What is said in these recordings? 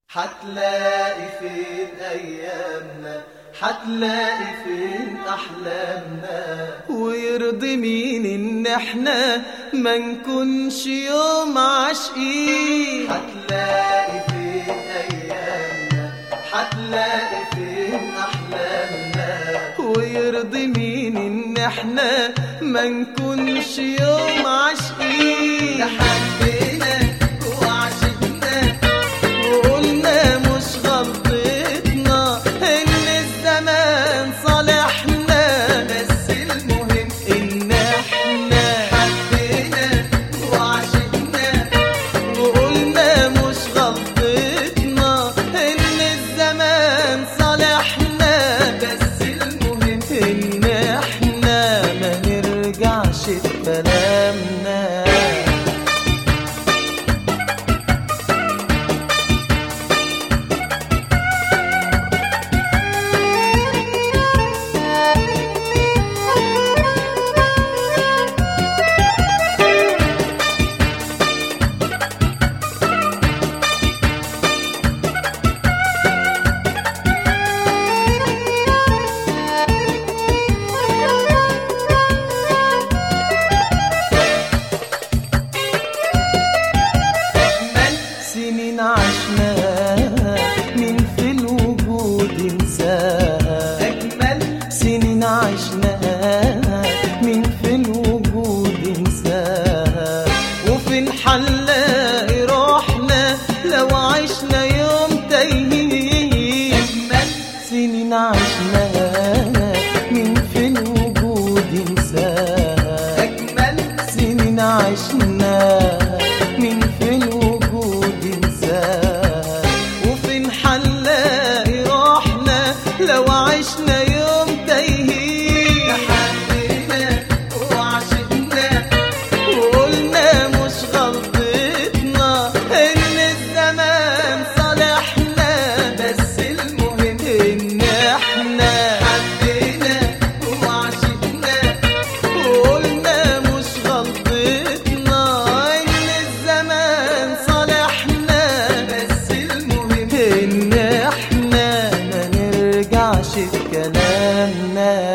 حتلاقي فين أيامنا حتلاقي فين أحلامنا ويرضي مين إن إحنا ما نكونش يوم عاشقين حتلاقي فين أيامنا حتلاقي فين أحلامنا ويرضي مين إن إحنا ما نكونش يوم عاشقين حبينا وعشقنا وقلنا مش غلطتنا إن الزمان صالحنا بس المهم إن إحنا حبينا وعشقنا وقلنا مش غلطتنا إن الزمان صالحنا بس المهم إن إحنا ما نرجعش بكلامنا من سنين عشناها من في الوجود انساها أجمل سنين عشناها من في الوجود انساها وفي نحللاقي روحنا لو عشنا يوم تايهين أجمل سنين عشناها من في الوجود انساها أجمل سنين عشناها من في الوجود انساها وفي نحللاقي روحنا لو عشنا يوم تايهين حبينا وعشقنا وقلنا مش غلطتنا ان الزمان صالحنا بس المهم ان احنا حبينا وعشقنا وقلنا مش غلطتنا ان الزمان صالحنا بس المهم ان احنا ما نرجعش بكلامنا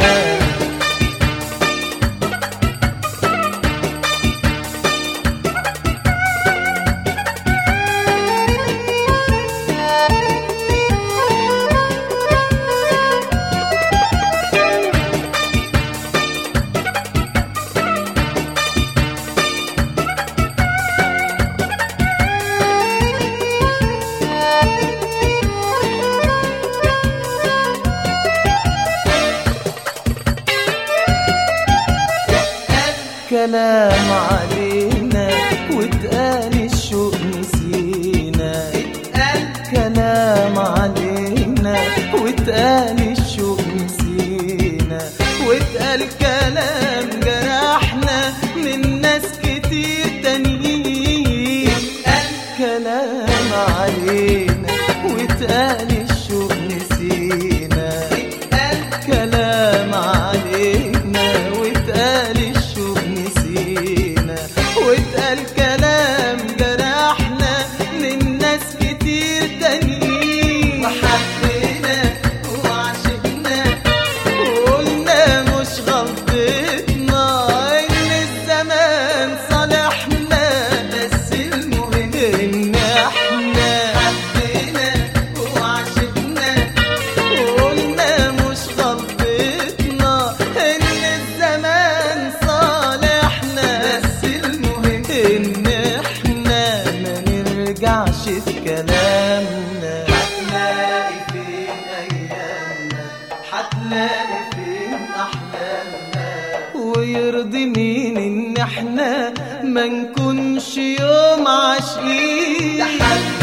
كلام علينا واتقال الشوق نسينا اتقال كلام علينا واتقال الشوق نسينا واتقال كلام جرحنا من ناس كتير تانيين كلام علينا واتقال الشوق نسينا اتقال كلام علينا واتقال الشوق نسينا واتقال كلام جرحنا من ناس كتير تانيين وحبينا وعشقنا وقلنا مش غلطتنا ان الزمان صالحنا بس المهم ان احنا حبينا وعشقنا وقلنا مش غلطتنا ان الزمان صالحنا بس المهم ان احنا ما نرجعش في كلامنا حتلاقي فين أيامنا حتلاقي فين أحلامنا ويرضي مين ان احنا ما نكونش يوم عاشقين حبينا